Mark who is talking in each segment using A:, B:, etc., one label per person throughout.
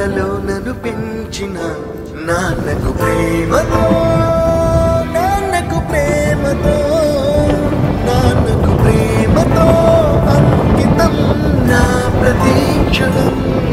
A: రంగులలో నన్ను పెంచిన నాన్నకు ప్రేమతో నాన్నకు ప్రేమతో నాన్నకు ప్రేమతో అంకితం నా ప్రతీక్షణం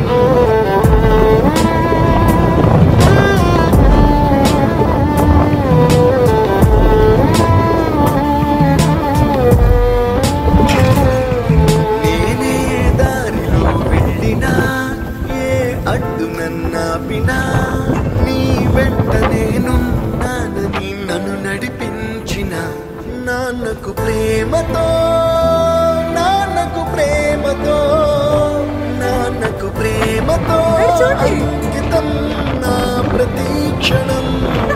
A: నేనే దారిలో వెళ్ళినా ఏ అడ్డు నన్నాపినా నీ వెంట నేనున్నానని నన్ను నడిపించిన నాన్నకు ప్రేమతో నాన్నకు ప్రేమతో నాన్నకు ప్రేమతో
B: నడిచోటి.
A: అంకితం నా ప్రతీక్షణం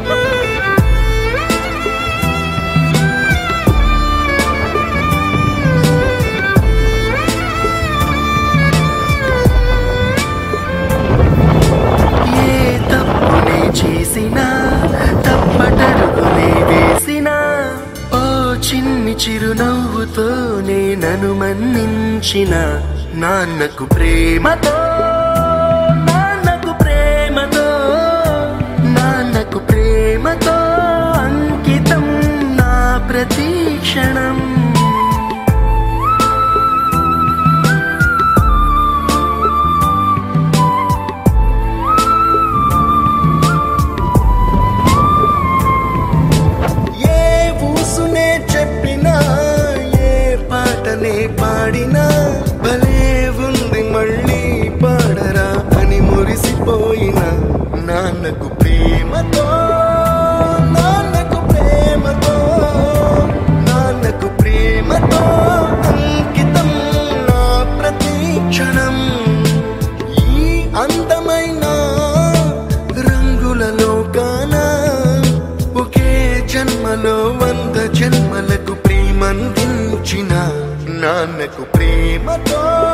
A: ఏ తప్పునే చేసినా తప్పటడుగునే వేసినా ఓ చిన్ని చిరునవ్వుతోనే నన్ను మన్నించిన నాన్నకు ప్రేమతో నాన్నకు ప్రేమతో నాన్నకు ప్రేమతో అంకితం నా ప్రతీక్షణం ఏ ఊసునే చెప్పినా ఏ పాటనే పాడినా భలే ఉంది మళ్ళీ పాడరా అని మురిసిపోయిన నాన్నకు ప్రేమతో నాన్నకు ప్రేమతో నాన్నకు ప్రేమతో అంకితం నా ప్రతీక్షణం ఈ అందమైన రంగుల లోకాన ఒకే జన్మలో వంద జన్మలకు ప్రేమందించిన నాన్నకు ప్రేమతో